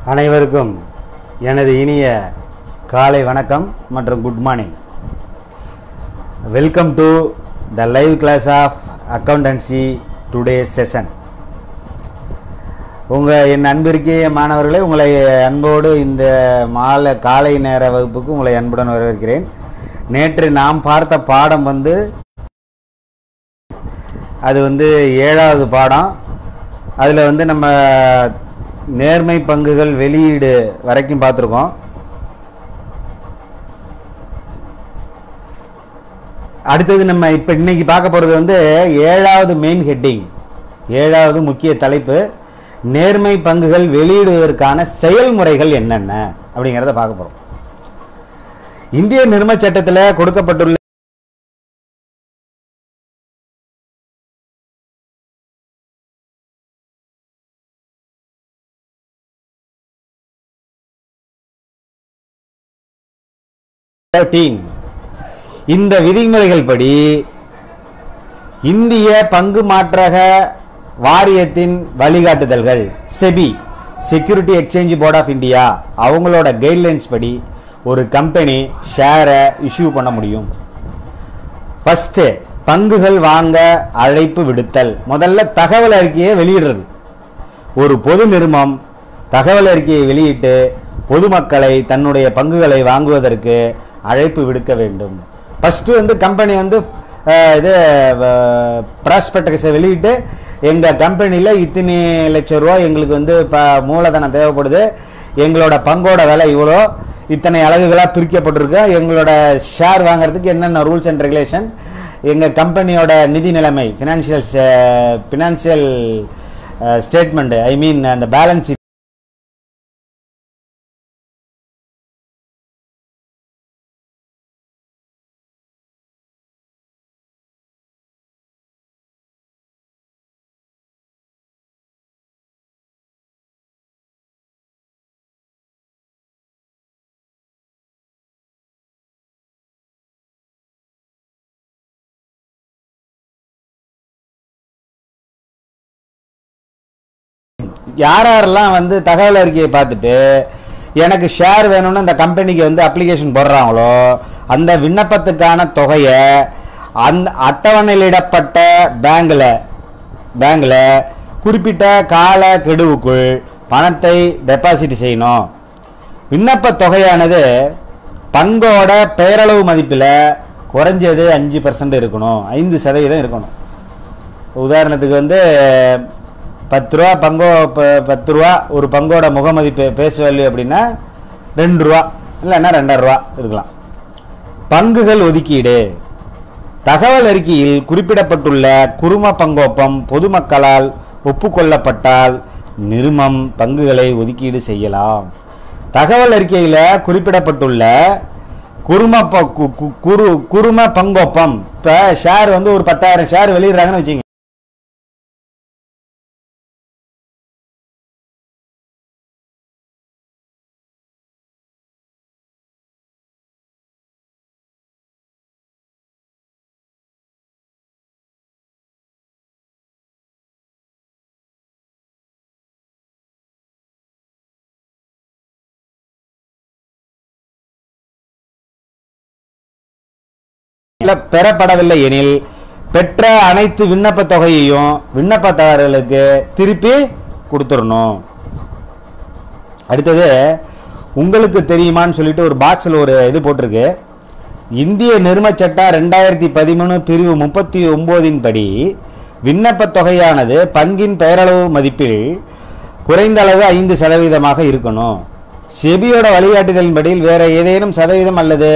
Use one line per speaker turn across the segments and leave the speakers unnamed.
அனைவருக்கும் எனது இனிய காலை வணக்கம் மற்றும் good morning welcome to the live class of accountancy today session உங்கள் என் அன்பிற்கிய மாணவர்களே உங்களை அன்போடு இந்த மாலை காலை நேர வகுப்புக்கு உங்களை அன்புடன் வரவேற்கிறேன் நேற்று நாம் பார்த்த பாடம் வந்து அது வந்து ஏழாவது பாடம் அதில் வந்து நம்ம நேர்மை பங்குகள் வெளியீடு வரைக்கும் பார்த்துருக்கோம் அடுத்தது நம்ம இப்போ இன்னைக்கு பார்க்க போகிறது வந்து ஏழாவது மெயின் ஹெட்டிங் ஏழாவது முக்கிய தலைப்பு நேர்மை பங்குகள் வெளியிடுவதற்கான செயல்முறைகள் என்னென்ன அப்படிங்கிறத பார்க்க போகிறோம் இந்திய நிர்ம சட்டத்தில் கொடுக்கப்பட்டுள்ள தேர்ட்டீன் இந்த விதிமுறைகள் படி இந்திய பங்கு மாற்றக வாரியத்தின் வழிகாட்டுதல்கள் SEBI security exchange board of India அவங்களோட கைட்லைன்ஸ் படி ஒரு கம்பெனி ஷேரை இஷ்யூ பண்ண முடியும் ஃபஸ்ட்டு பங்குகள் வாங்க அழைப்பு விடுத்தல் முதல்ல தகவல் அறிக்கையை வெளியிடுறது ஒரு பொது நிறுவனம் தகவல் அறிக்கையை வெளியிட்டு பொதுமக்களை தன்னுடைய பங்குகளை வாங்குவதற்கு அழைப்பு விடுக்க வேண்டும் ஃபஸ்ட்டு வந்து கம்பெனி வந்து அஹ், இது ப்ராஸ்பெக்டஸை வெளியிட்டு எங்கள் கம்பெனியில் இத்தனை லட்சம் ரூபா எங்களுக்கு வந்து இப்போ மூலதனம் தேவைப்படுது எங்களோட பங்கோட விலை இவ்வளோ இத்தனை அலகுகளாக பிரிக்கப்பட்டிருக்கு எங்களோட ஷேர் வாங்குறதுக்கு என்னென்ன ரூல்ஸ் அண்ட் ரெகுலேஷன் எங்கள் கம்பெனியோட நிதி நிலைமை financial financial statement I mean அந்த பேலன்ஸ் யார் யாரெல்லாம் வந்து தகவல் அறிக்கையை பார்த்துட்டு எனக்கு ஷேர் வேணும்னு அந்த கம்பெனிக்கு வந்து அப்ளிகேஷன் போடுறாங்களோ அந்த விண்ணப்பத்துக்கான தொகையை அந்த அட்டவணையிடப்பட்ட பேங்கில் பேங்கில் குறிப்பிட்ட கால கெடுவுக்குள் பணத்தை டெபாசிட் செய்யணும் விண்ணப்ப தொகையானது பங்கோட பெயரளவு மதிப்பில் குறைஞ்சது அஞ்சு பர்சன்ட் இருக்கணும் ஐந்து சதவீதம் இருக்கணும் உதாரணத்துக்கு வந்து பத்து ரூபா பங்கோ ப- பத்து ரூபா ஒரு பங்கோட முகமதிப்பு பேசு வேல்யூ அப்படின்னா ரெண்டு ரூபா இல்லைன்னா ரெண்டாயிரம் ரூபா இருக்கலாம் பங்குகள் ஒதுக்கீடு தகவல் அறிக்கையில் குறிப்பிடப்பட்டுள்ள குரும பங்கோப்பம் பொதுமக்களால் ஒப்புக்கொள்ளப்பட்டால் நிறுமம் பங்குகளை ஒதுக்கீடு செய்யலாம் தகவல் அறிக்கையில் குறிப்பிடப்பட்டுள்ள குரும ப- கு- கு- குரு குரும பங்கோப்பம் இப்போ ஷேர் வந்து ஒரு பத்தாயிரம் ஷேர் வெளியிடுறாங்கன்னு வச்சுங்க இல்ல பெறப்படவில்லை எனில் பெற்ற அனைத்து விண்ணப்ப தொகையையும் விண்ணப்பதாரர்களுக்கு திருப்பி கொடுத்துடணும் அடுத்தது உங்களுக்கு தெரியுமான்னு சொல்லிட்டு ஒரு பாக்ஸில் ஒரு இது போட்டிருக்கு இந்திய நிர்ம சட்டம் ரெண்டாயிரத்தி பதிமூணு பிரிவு முப்பத்தி ஒம்போதின் படி விண்ணப்ப தொகையானது பங்கின் பெயரளவு மதிப்பில் குறைந்த அளவு ஐந்து சதவீதமாக இருக்கணும் செபியோட வழிகாட்டுதலின்படி வேற ஏதேனும் சதவீதம் அல்லது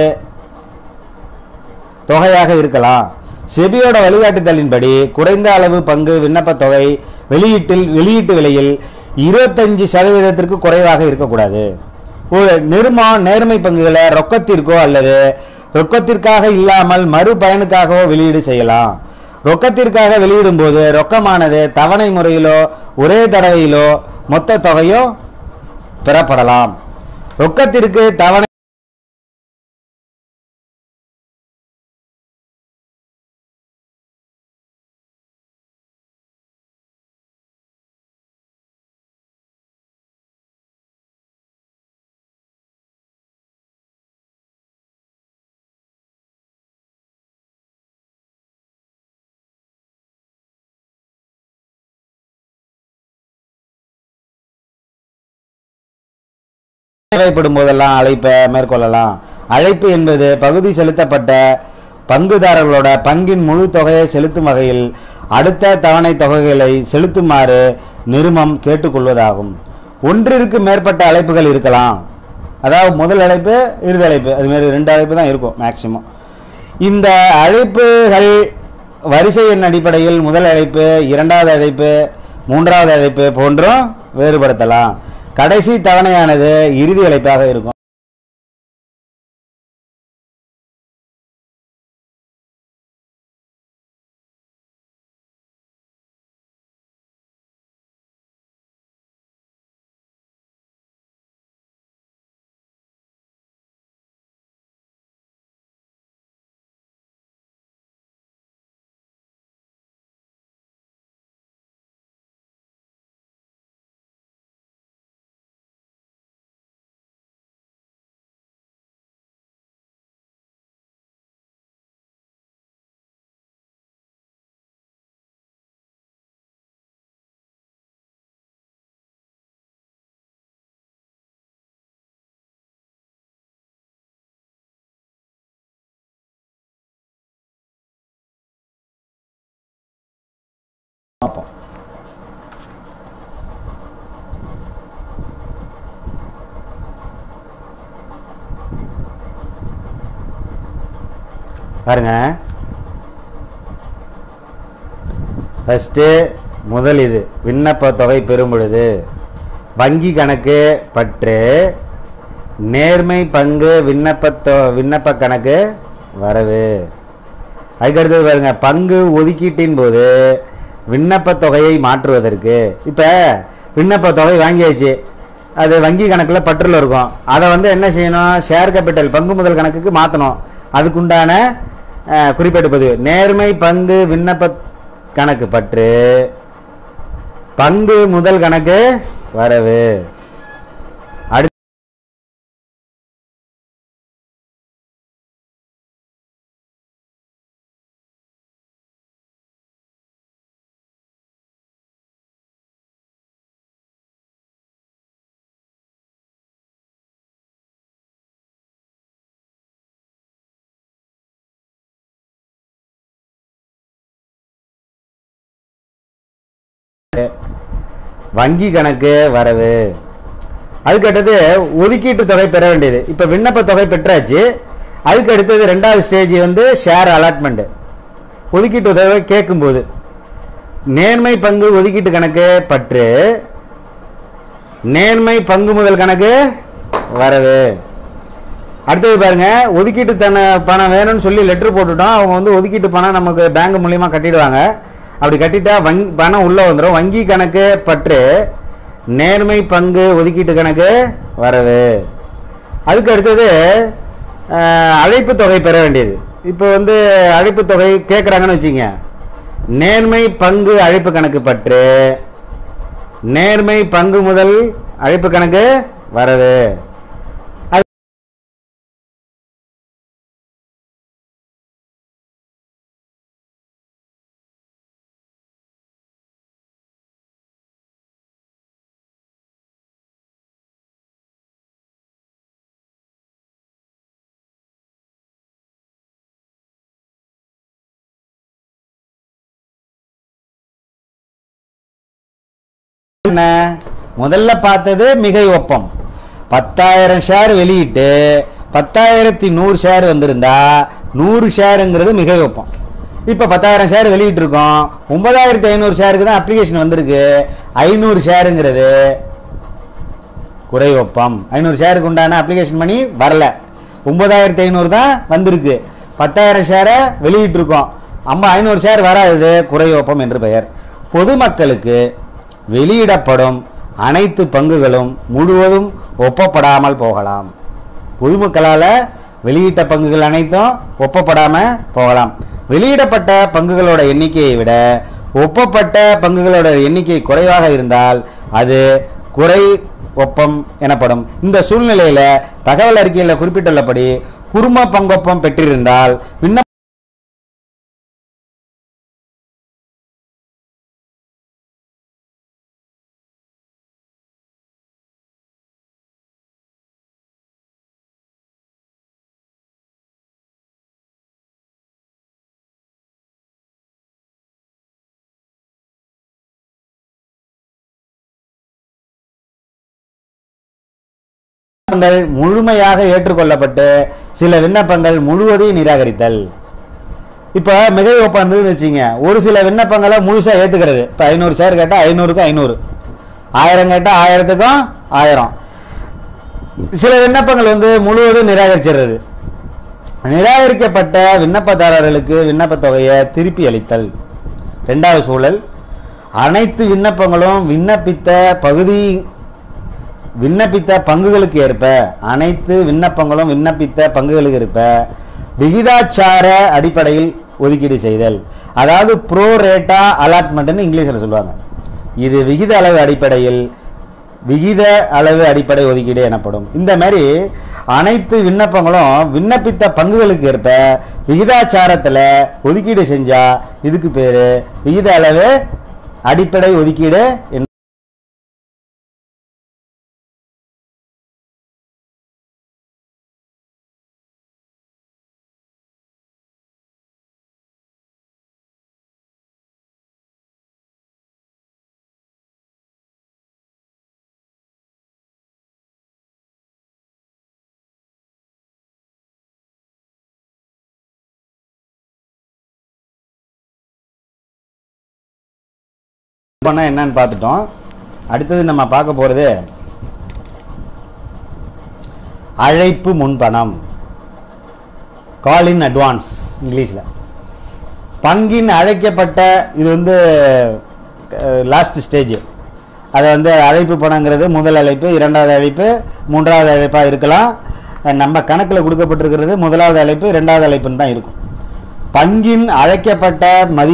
தொகையாக இருக்கலாம் செபியோட வழிகாட்டுதலின்படி குறைந்த அளவு பங்கு விண்ணப்ப தொகை வெளியீட்டில் வெளியீட்டு விலையில் இருபத்தஞ்சு சதவீதத்திற்கு குறைவாக இருக்கக்கூடாது ஒரு நிறுமம் நேர்மை பங்குகளை ரொக்கத்திற்கோ அல்லது ரொக்கத்திற்காக இல்லாமல் மறுபயனுக்காகவோ வெளியீடு செய்யலாம் ரொக்கத்திற்காக வெளியிடும் போது ரொக்கமானது தவணை முறையிலோ ஒரே தடவையிலோ மொத்த தொகையோ பெறப்படலாம் ரொக்கத்திற்கு தவணை தேவைப்படும் போதெல்லாம் அழைப்பை மேற்கொள்ளலாம் அழைப்பு என்பது பகுதி செலுத்தப்பட்ட பங்குதாரர்களோட பங்கின் முழு தொகையை செலுத்தும் வகையில் அடுத்த தவணை தொகைகளை செலுத்துமாறு நிருமம் கேட்டுக்கொள்வதாகும் ஒன்றிற்கு மேற்பட்ட அழைப்புகள் இருக்கலாம் அதாவது முதல் அழைப்பு இறுதி அழைப்பு அது மாதிரி ரெண்டு அழைப்பு தான் இருக்கும் மேக்சிமம் இந்த அழைப்புகள் வரிசை எண் அடிப்படையில் முதல் அழைப்பு இரண்டாவது அழைப்பு மூன்றாவது அழைப்பு போன்றும் வேறுபடுத்தலாம் கடைசி தவணையானது இறுதி அழைப்பாக இருக்கும் பார்ப்போம் பாருங்க ஃபஸ்ட்டு முதல் இது விண்ணப்ப தொகை பெறும் பொழுது வங்கி கணக்கு பற்று நேர்மை பங்கு விண்ணப்ப தொ- விண்ணப்ப கணக்கு வரவு அதுக்கடுத்தது பாருங்க பங்கு ஒதுக்கீட்டின் போது விண்ணப்ப தொகையை மாற்றுவதற்கு இப்போ விண்ணப்ப தொகை வாங்கியாச்சு அது வங்கி கணக்கில் பற்றுல இருக்கும் அதை வந்து என்ன செய்யணும் ஷேர் கேபிட்டல் பங்கு முதல் கணக்குக்கு மாற்றணும் அதுக்குண்டான அஹ், குறிப்பேட்டு பதிவு நேர்மை பங்கு விண்ணப்ப கணக்கு பற்று பங்கு முதல் கணக்கு வரவு அடுத்து வங்கி கணக்கு வரவு அதுக்கு அடுத்தது ஒதுக்கீட்டு தொகை பெற வேண்டியது இப்போ விண்ணப்ப தொகை பெற்றாச்சு அதுக்கு அடுத்தது ரெண்டாவது ஸ்டேஜ் வந்து ஷேர் அலாட்மெண்ட் ஒதுக்கீட்டு தொகை கேட்கும்போது நேர்மை பங்கு ஒதுக்கீட்டு கணக்கு பற்று நேர்மை பங்கு முதல் கணக்கு வரவு அடுத்தது பாருங்க ஒதுக்கீட்டு தன பணம் வேணும்னு சொல்லி லெட்டர் போட்டுட்டோம் அவங்க வந்து ஒதுக்கீட்டு பணம் நமக்கு பேங்க் மூலியமா கட்டிடுவாங்க அப்படி கட்டிட்டா வங்கி பணம் உள்ள வந்துடும் வங்கி கணக்கு பற்று நேர்மை பங்கு ஒதுக்கீட்டு கணக்கு வரவு அதுக்கு அடுத்தது அஹ், அழைப்பு தொகை பெற வேண்டியது இப்போ வந்து அழைப்பு தொகை கேட்குறாங்கன்னு வச்சுங்க நேர்மை பங்கு அழைப்பு கணக்கு பற்று நேர்மை பங்கு முதல் அழைப்பு கணக்கு வரவு என்ன முதல்ல பார்த்தது மிகை ஒப்பம் பத்தாயிரம் ஷேர் வெளியிட்டு பத்தாயிரத்தி நூறு ஷேர் வந்திருந்தா நூறு ஷேருங்கிறது மிகை ஒப்பம் இப்போ பத்தாயிரம் ஷேர் வெளியிட்டு இருக்கோம் ஒன்பதாயிரத்தி ஐநூறு ஷேருக்கு தான் அப்ளிகேஷன் வந்திருக்கு ஐநூறு ஷேருங்கிறது குறை ஒப்பம் ஐநூறு ஷேருக்கு உண்டான அப்ளிகேஷன் பண்ணி வரல ஒன்பதாயிரத்தி ஐநூறு தான் வந்திருக்கு பத்தாயிரம் ஷேரை வெளியிட்டிருக்கோம் அம்மா ஐநூறு ஷேர் வராது குறை ஒப்பம் என்று பெயர் பொதுமக்களுக்கு வெளியிடப்படும் அனைத்து பங்குகளும் முழுவதும் ஒப்பப்படாமல் போகலாம் பொதுமக்களால் வெளியிட்ட பங்குகள் அனைத்தும் ஒப்பப்படாம போகலாம் வெளியிடப்பட்ட பங்குகளோட எண்ணிக்கையை விட ஒப்பப்பட்ட பங்குகளோட எண்ணிக்கை குறைவாக இருந்தால் அது குறை ஒப்பம் எனப்படும் இந்த சூழ்நிலையில தகவல் அறிக்கையில் குறிப்பிட்டுள்ளபடி குரும பங்கொப்பம் பெற்றிருந்தால் விண்ணப்ப விண்ணப்பங்கள் முழுமையாக ஏற்றுக்கொள்ளப்பட்டு சில விண்ணப்பங்கள் முழுவதையும் நிராகரித்தல் இப்போ மிகை ஒப்பந்தம்னு வச்சுங்க ஒரு சில விண்ணப்பங்களை முழுசா ஏத்துக்கிறது இப்போ ஐநூறு ஷேர் கேட்டால் ஐநூறுக்கு ஐநூறு ஆயிரம் கேட்டால் ஆயிரத்துக்கும் ஆயிரம் சில விண்ணப்பங்கள் வந்து முழுவதும் நிராகரிச்சிடுறது நிராகரிக்கப்பட்ட விண்ணப்பதாரர்களுக்கு விண்ணப்பத் தொகையை திருப்பி அளித்தல் ரெண்டாவது சூழல் அனைத்து விண்ணப்பங்களும் விண்ணப்பித்த பகுதி விண்ணப்பித்த பங்குகளுக்கு ஏற்ப அனைத்து விண்ணப்பங்களும் விண்ணப்பித்த பங்குகளுக்கு ஏற்ப விகிதாச்சார அடிப்படையில் ஒதுக்கீடு செய்தல் அதாவது ப்ரோ ரேட்டா அலாட்மெண்ட்னு இங்கிலீஷில் சொல்லுவாங்க இது விகித அளவு அடிப்படையில் விகித அளவு அடிப்படை ஒதுக்கீடு எனப்படும் இந்த மாதிரி அனைத்து விண்ணப்பங்களும் விண்ணப்பித்த பங்குகளுக்கு ஏற்ப விகிதாச்சாரத்தில் ஒதுக்கீடு செஞ்சா இதுக்கு பேரு விகித அளவு அடிப்படை ஒதுக்கீடு என்று பண்ணால் என்னன்னு பார்த்துட்டோம் அடுத்தது நம்ம பார்க்க போகிறது அழைப்பு முன்பணம் கால் இன் அட்வான்ஸ் இங்கிலீஷில் பங்கின் அழைக்கப்பட்ட இது வந்து லாஸ்ட் ஸ்டேஜ் அதை வந்து அழைப்பு பணங்கிறது முதல் அழைப்பு இரண்டாவது அழைப்பு மூன்றாவது அழைப்பாக இருக்கலாம் அஹ் நம்ம கணக்கில் கொடுக்கப்பட்டிருக்கிறது முதலாவது அழைப்பு இரண்டாவது அழைப்புன்னு தான் இருக்கும் பங்கின் அழைக்கப்பட்ட மதி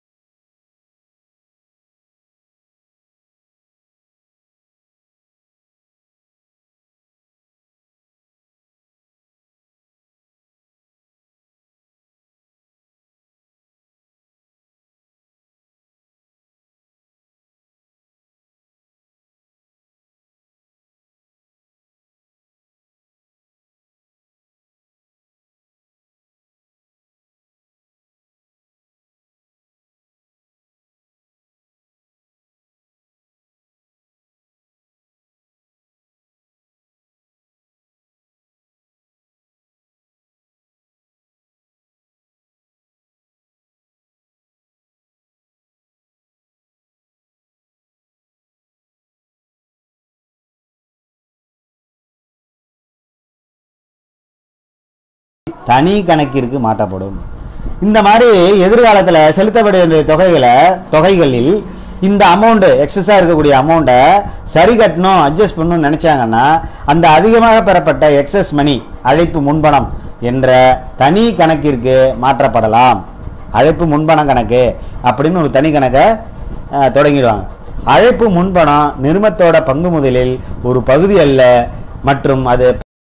தனி கணக்கிற்கு மாற்றப்படும் இந்த மாதிரி எதிர்காலத்தில் செலுத்தப்பட வேண்டிய தொகைகளை தொகைகளில் இந்த அமௌண்ட் எக்ஸஸாக இருக்கக்கூடிய அமௌண்ட்டை சரி கட்டணும் அட்ஜஸ்ட் பண்ணணும்னு நினைச்சாங்கன்னா அந்த அதிகமாக பெறப்பட்ட எக்ஸஸ் மணி அழைப்பு முன்பணம் என்ற தனி கணக்கிற்கு மாற்றப்படலாம் அழைப்பு முன்பணம் கணக்கு அப்படின்னு ஒரு தனி கணக்கை அஹ், தொடங்கிடுவாங்க அழைப்பு முன்பணம் நிறுமத்தோட பங்கு முதலில் ஒரு பகுதி அல்ல மற்றும் அது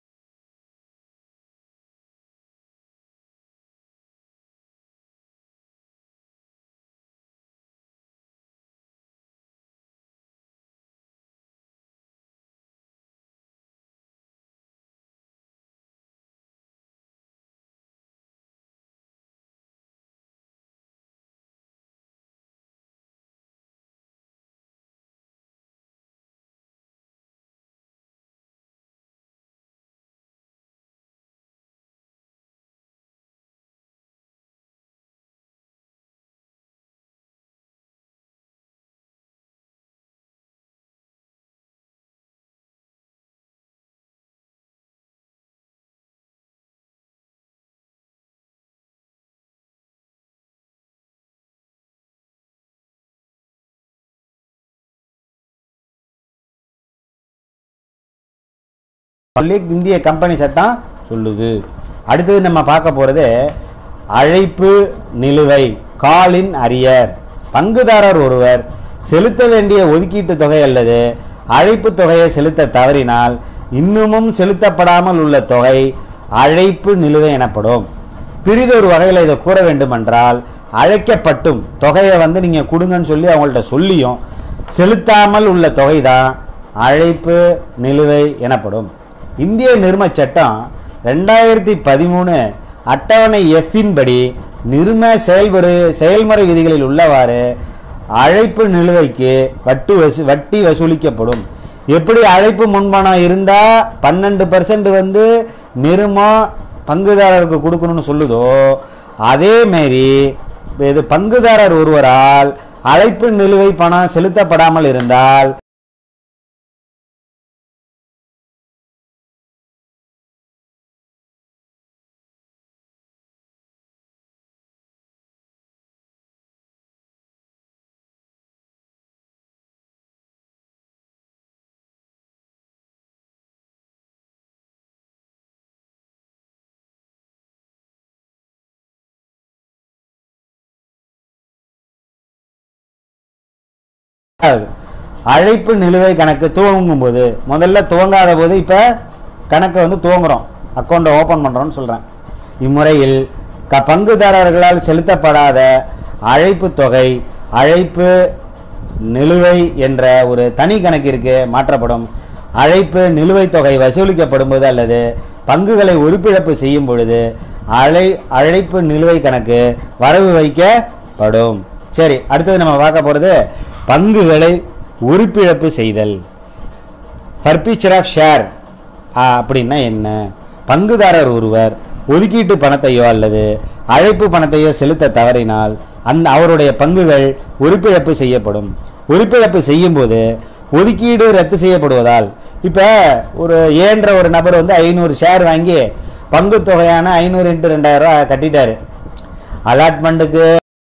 பப்ளிக் இந்திய கம்பெனி சட்டம் சொல்லுது அடுத்தது நம்ம பார்க்க போகிறது அழைப்பு நிலுவை காலின் அரியர் பங்குதாரர் ஒருவர் செலுத்த வேண்டிய ஒதுக்கீட்டு தொகை அல்லது அழைப்பு தொகையை செலுத்த தவறினால் இன்னமும் செலுத்தப்படாமல் உள்ள தொகை அழைப்பு நிலுவை எனப்படும் பிரிதொரு வகையில் இதை கூற வேண்டுமென்றால் அழைக்கப்பட்டும் தொகையை வந்து நீங்கள் கொடுங்கன்னு சொல்லி அவங்கள்ட்ட சொல்லியும் செலுத்தாமல் உள்ள தொகை தான் அழைப்பு நிலுவை எனப்படும் இந்திய நிர்ம சட்டம் ரெண்டாயிரத்தி பதிமூணு அட்டவணை எஃப்பின் படி நிர்ம செயல்முறை செயல்முறை விதிகளில் உள்ளவாறு அழைப்பு நிலுவைக்கு வட்டு வசூ வட்டி வசூலிக்கப்படும் எப்படி அழைப்பு முன்பணம் இருந்தா பன்னெண்டு பர்சன்ட் வந்து நிருமம் பங்குதாரருக்கு கொடுக்கணும்னு சொல்லுதோ அதே மாரி இது பங்குதாரர் ஒருவரால் அழைப்பு நிலுவை பணம் செலுத்தப்படாமல் இருந்தால் அழைப்பு நிலுவை கணக்கு துவங்கும் போது முதல்ல துவங்காத போது இப்போ கணக்கை வந்து துவங்குறோம் அக்கௌண்ட்டை ஓப்பன் பண்ணுறோம்னு சொல்கிறேன் இம்முறையில் க பங்குதாரர்களால் செலுத்தப்படாத அழைப்பு தொகை அழைப்பு நிலுவை என்ற ஒரு தனி கணக்கிற்கு மாற்றப்படும் அழைப்பு நிலுவைத் தொகை வசூலிக்கப்படும் போது அல்லது பங்குகளை உறுப்பிழப்பு செய்யும் பொழுது அழை அழைப்பு நிலுவை கணக்கு வரவு வைக்கப்படும் சரி அடுத்தது நம்ம பார்க்க போகிறது பங்குகளை உறுப்பிழப்பு செய்தல் பர்பிச்சர் ஆஃப் ஷேர் அப்படின்னா என்ன பங்குதாரர் ஒருவர் ஒதுக்கீட்டு பணத்தையோ அல்லது அழைப்பு பணத்தையோ செலுத்த தவறினால் அந்த அவருடைய பங்குகள் உறுப்பிழப்பு செய்யப்படும் உறுப்பிழப்பு செய்யும்போது ஒதுக்கீடு ரத்து செய்யப்படுவதால் இப்போ ஒரு ஏன்ற ஒரு நபர் வந்து ஐநூறு ஷேர் வாங்கி பங்கு தொகையான ஐநூறு இன்ட்டு ரெண்டாயிரம் ரூபாய் கட்டிட்டாரு அலாட்மெண்ட்டுக்கு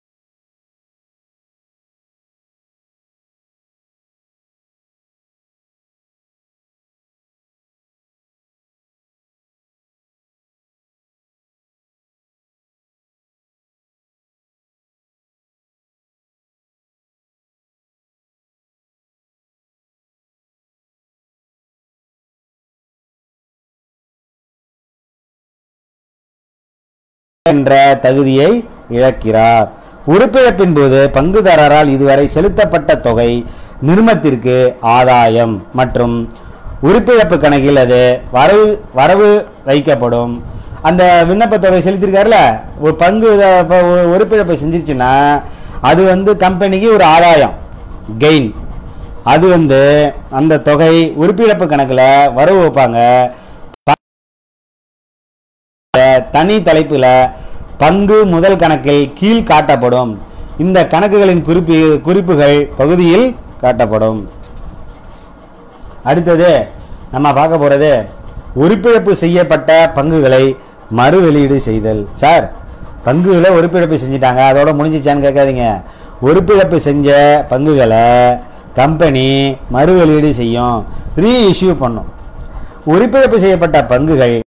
என்ற தகுதியை இழக்கிறார் உறுப்பிழப்பின் போது பங்குதாரரால் இதுவரை செலுத்தப்பட்ட தொகை நிர்மத்திற்கு ஆதாயம் மற்றும் உறுப்பிழப்பு கணக்கில் அது வரவு வரவு வைக்கப்படும் அந்த விண்ணப்ப தொகை செலுத்திருக்காருல ஒரு பங்கு அஹ், இப்ப ஒரு உறுப்பிழப்பு செஞ்சிருச்சுன்னா அது வந்து கம்பெனிக்கு ஒரு ஆதாயம் கெயின் அது வந்து அந்த தொகை உறுப்பிழப்பு கணக்கில் வரவு வைப்பாங்க தனி தலைப்பில் பங்கு முதல் கணக்கில் கீழ் காட்டப்படும் இந்த கணக்குகளின் குறிப்பு குறிப்புகள் பகுதியில் காட்டப்படும் அடுத்தது நம்ம பார்க்க போறது உறுப்பிழப்பு செய்யப்பட்ட பங்குகளை மறு வெளியீடு செய்தல் சார் பங்குகளை உறுப்பிழப்பு செஞ்சிட்டாங்க அதோட முடிஞ்சிச்சான்னு கேட்காதீங்க உறுப்பிழப்பு செஞ்ச பங்குகளை கம்பெனி மறு வெளியீடு செய்யும் ரீ இஷ்யூ பண்ணும் உறுப்பிழப்பு செய்யப்பட்ட பங்குகள்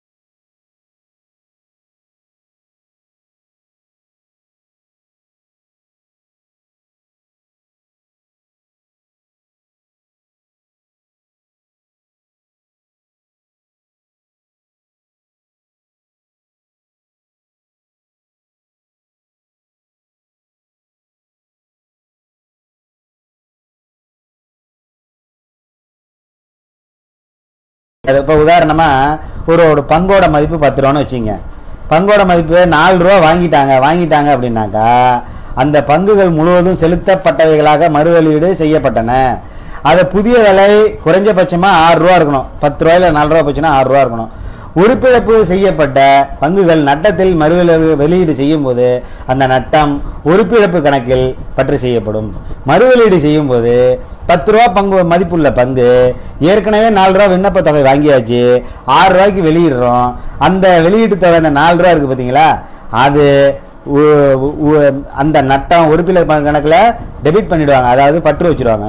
அது இப்போ உதாரணமாக ஒரு ஒரு பங்கோட மதிப்பு பத்து ரூபான்னு வச்சுங்க பங்கோட மதிப்பு நாலு ரூபா வாங்கிட்டாங்க வாங்கிட்டாங்க அப்படின்னாக்கா அந்த பங்குகள் முழுவதும் செலுத்தப்பட்டவைகளாக மறுவெளியீடு செய்யப்பட்டன அது புதிய விலை குறைஞ்சபட்சமாக ஆறு ரூபா இருக்கணும் பத்து ரூபாயில நாலு ரூபா போச்சுன்னா ஆறு ரூபா இருக்கணும் உறுப்பிழப்பு செய்யப்பட்ட பங்குகள் நட்டத்தில் மறுவெளி வெளியீடு செய்யும்போது அந்த நட்டம் உறுப்பிழப்பு கணக்கில் பற்று செய்யப்படும் மறுவெளியீடு செய்யும்போது பத்து ரூபா பங்கு மதிப்புள்ள பங்கு ஏற்கனவே நாலு ரூபா விண்ணப்ப தொகை வாங்கியாச்சு ஆறு ரூபாய்க்கு வெளியிடுறோம் அந்த வெளியீட்டு தொகை அந்த நாலு ரூபா இருக்குது பார்த்தீங்களா அது உ- உ- அந்த நட்டம் உறுப்பினர் கணக்கில் டெபிட் பண்ணிடுவாங்க அதாவது பற்று வச்சிருவாங்க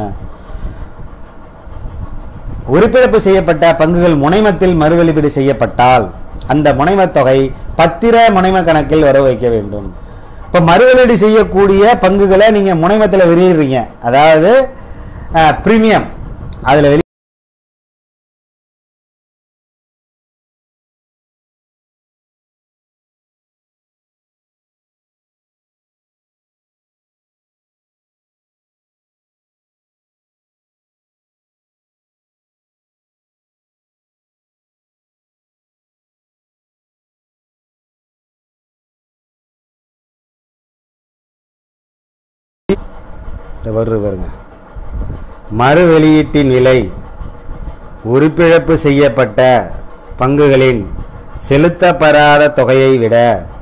உறுப்பிழப்பு செய்யப்பட்ட பங்குகள் முனைமத்தில் மறுவெளிப்பீடு செய்யப்பட்டால் அந்த முனைமத் தொகை பத்திர முனைம கணக்கில் வர வைக்க வேண்டும் இப்போ மறுவெளியீடு செய்யக்கூடிய பங்குகளை நீங்கள் முனைமத்தில் வெளியிடுறீங்க அதாவது பிரீமியம் அதில் வெளி வருது பாருங்க மறு வெளியீட்டின் விலை உறுப்பிழப்பு செய்யப்பட்ட பங்குகளின் செலுத்தப்படாத தொகையை விட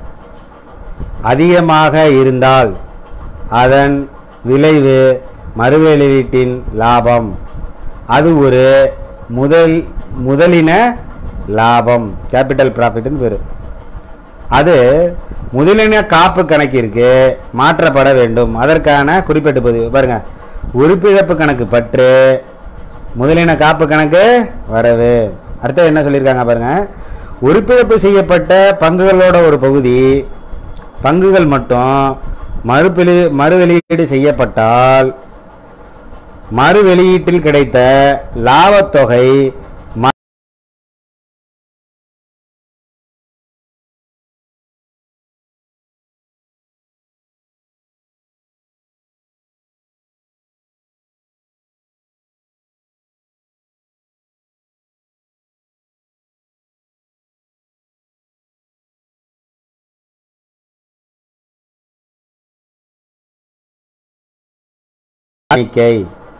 அதிகமாக இருந்தால் அதன் விளைவு மறுவெளியீட்டின் லாபம் அது ஒரு முதல் முதலின லாபம் கேபிட்டல் ப்ராஃபிட்னு பேர் அது முதலின காப்பு கணக்கிற்கு மாற்றப்பட வேண்டும் அதற்கான குறிப்பிட்ட பதிவு பாருங்க உறுப்பிழப்பு கணக்கு பற்று முதலின காப்பு கணக்கு வரவு அடுத்தது என்ன சொல்லியிருக்காங்க பாருங்க உறுப்பிழப்பு செய்யப்பட்ட பங்குகளோட ஒரு பகுதி பங்குகள் மட்டும் மறுபெளி மறுவெளியீடு செய்யப்பட்டால் மறு வெளியீட்டில் கிடைத்த லாபத்தொகை ம- எண்ணிக்கை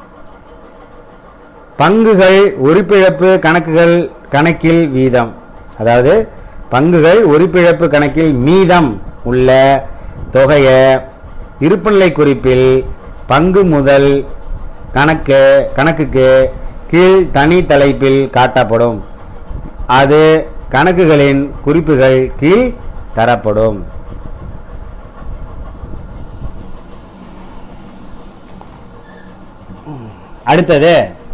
பங்குகள் உறுப்பிழப்பு கணக்குகள் கணக்கில் வீதம் அதாவது பங்குகள் உறுப்பிழப்பு கணக்கில் மீதம் உள்ள தொகையை இருப்புநிலை குறிப்பில் பங்கு முதல் கணக்கு கணக்குக்கு கீழ் தனி தலைப்பில் காட்டப்படும் அது கணக்குகளின் குறிப்புகள் கீழ் தரப்படும் அடுத்தது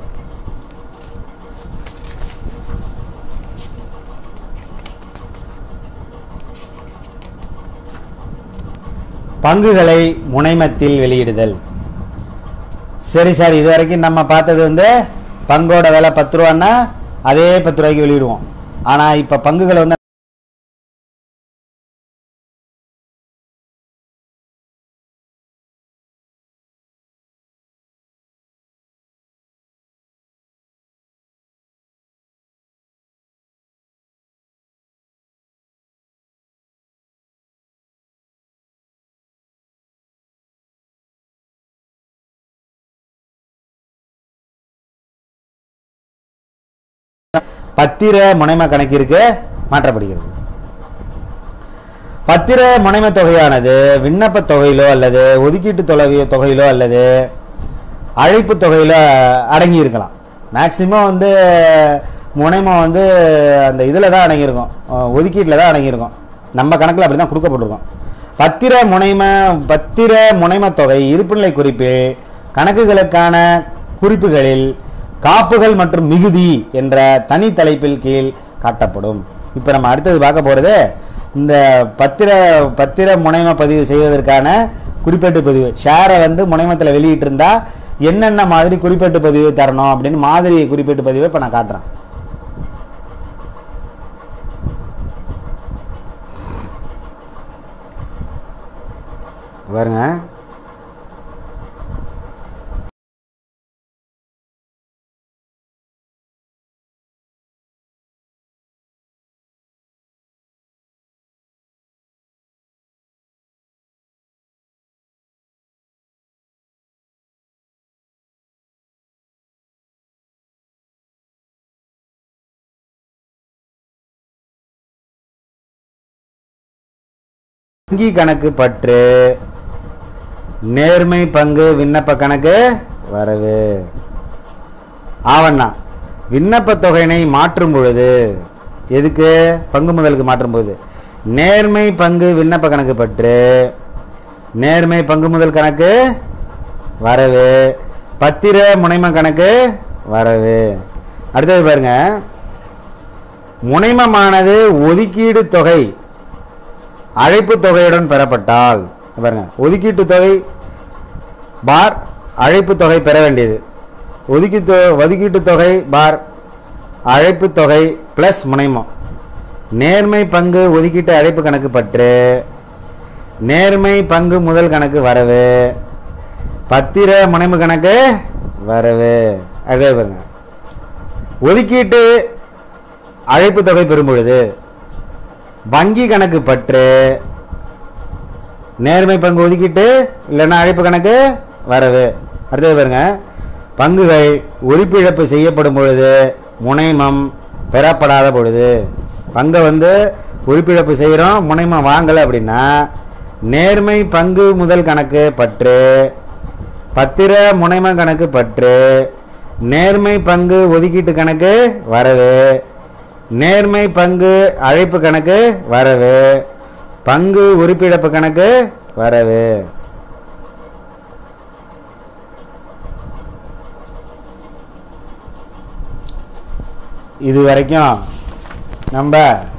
பங்குகளை முனைமத்தில் வெளியிடுதல் சரி சார் இது வரைக்கும் நம்ம பார்த்தது வந்து பங்கோட விலை பத்து ரூபான்னா அதே பத்து ரூபாய்க்கு வெளியிடுவோம் ஆனால் இப்போ பங்குகளை வந்து பத்திர முனைம கணக்கிற்கு மாற்றப்படுகிறது பத்திர முனைம தொகையானது விண்ணப்ப தொகையிலோ அல்லது ஒதுக்கீட்டு தொகை தொகையிலோ அல்லது அழைப்பு தொகையிலோ அடங்கி இருக்கலாம் மேக்சிமம் வந்து முனைமம் வந்து அந்த இதில் தான் அடங்கியிருக்கும் அஹ் ஒதுக்கீட்டில் தான் அடங்கியிருக்கும் நம்ம கணக்கில் அப்படி தான் கொடுக்கப்பட்டிருக்கோம் பத்திர முனைம பத்திர முனைம தொகை இருப்புநிலை குறிப்பில் கணக்குகளுக்கான குறிப்புகளில் காப்புகள் மற்றும் மிகுதி என்ற தனி தலைப்பில் கீழ் காட்டப்படும் இப்போ நம்ம அடுத்தது பார்க்க போகிறது இந்த பத்திர பத்திர முனைம பதிவு செய்வதற்கான குறிப்பேட்டு பதிவு ஷேரை வந்து முனைமத்தில் வெளியிட்டிருந்தா என்னென்ன மாதிரி குறிப்பேட்டு பதிவு தரணும் அப்படின்னு மாதிரி குறிப்பேட்டு பதிவை இப்போ நான் காட்டுறேன் பாருங்க வங்கி கணக்கு பற்று நேர்மை பங்கு விண்ணப்ப கணக்கு வரவு ஆவண்ணா விண்ணப்ப தொகையினை மாற்றும் பொழுது எதுக்கு பங்கு முதலுக்கு மாற்றும் போது நேர்மை பங்கு விண்ணப்ப கணக்கு பற்று நேர்மை பங்கு முதல் கணக்கு வரவு பத்திர முனைம கணக்கு வரவு அடுத்தது பாருங்க முனைமமானது ஒதுக்கீடு தொகை அழைப்பு தொகையுடன் பெறப்பட்டால் பாருங்க ஒதுக்கீட்டு தொகை பார் அழைப்பு தொகை பெற வேண்டியது ஒதுக்கீட்டு ஒதுக்கீட்டு தொகை பார் அழைப்பு தொகை ப்ளஸ் முனைமம் நேர்மை பங்கு ஒதுக்கீட்டு அழைப்பு கணக்கு பற்று நேர்மை பங்கு முதல் கணக்கு வரவு பத்திர முனைமு கணக்கு வரவு அதே பாருங்க ஒதுக்கீட்டு அழைப்பு தொகை பெறும் பொழுது வங்கி கணக்கு பற்று நேர்மை பங்கு ஒதுக்கிட்டு இல்லைன்னா அழைப்பு கணக்கு வரவு அடுத்தது பாருங்க பங்குகள் உறுப்பிழப்பு செய்யப்படும் பொழுது முனைமம் பெறப்படாத பொழுது பங்கை வந்து உறுப்பிழப்பு செய்கிறோம் முனைமம் வாங்கலை அப்படின்னா நேர்மை பங்கு முதல் கணக்கு பற்று பத்திர முனைம கணக்கு பற்று நேர்மை பங்கு ஒதுக்கீட்டு கணக்கு வரவு நேர்மை பங்கு அழைப்பு கணக்கு வரவு பங்கு உறுப்பிழப்பு கணக்கு வரவு இது வரைக்கும் நம்ம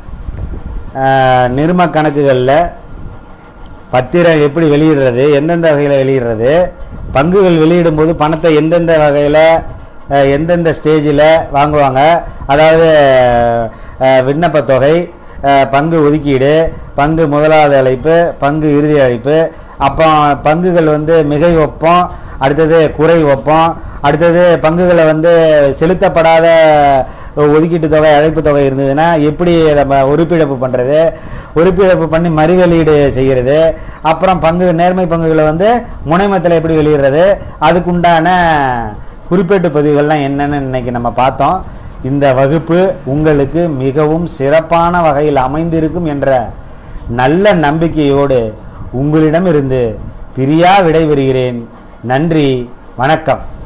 நிர்ம கணக்குகளில் பத்திரம் எப்படி வெளியிடுறது எந்தெந்த வகையில் வெளியிடுறது பங்குகள் வெளியிடும்போது பணத்தை எந்தெந்த வகையில் எந்தெந்த ஸ்டேஜில் வாங்குவாங்க அதாவது அஹ், விண்ணப்பத் தொகை அஹ், பங்கு ஒதுக்கீடு பங்கு முதலாவது அழைப்பு பங்கு இறுதி அழைப்பு அப்போ பங்குகள் வந்து மிகை ஒப்பம் அடுத்தது குறை ஒப்பம் அடுத்தது பங்குகளை வந்து செலுத்தப்படாத ஒதுக்கீட்டு தொகை அழைப்பு தொகை இருந்ததுன்னா எப்படி நம்ம உறுப்பிழப்பு பண்ணுறது உறுப்பிழப்பு பண்ணி மறு வெளியீடு செய்கிறது அப்புறம் பங்கு நேர்மை பங்குகளை வந்து முனைமத்தில் எப்படி வெளியிடுறது அதுக்குண்டான குறிப்பேட்டு பதிவுகள்லாம் என்னன்னு இன்னைக்கு நம்ம பார்த்தோம் இந்த வகுப்பு உங்களுக்கு மிகவும் சிறப்பான வகையில் அமைந்திருக்கும் என்ற நல்ல நம்பிக்கையோடு உங்களிடமிருந்து பிரியா விடைபெறுகிறேன் நன்றி வணக்கம்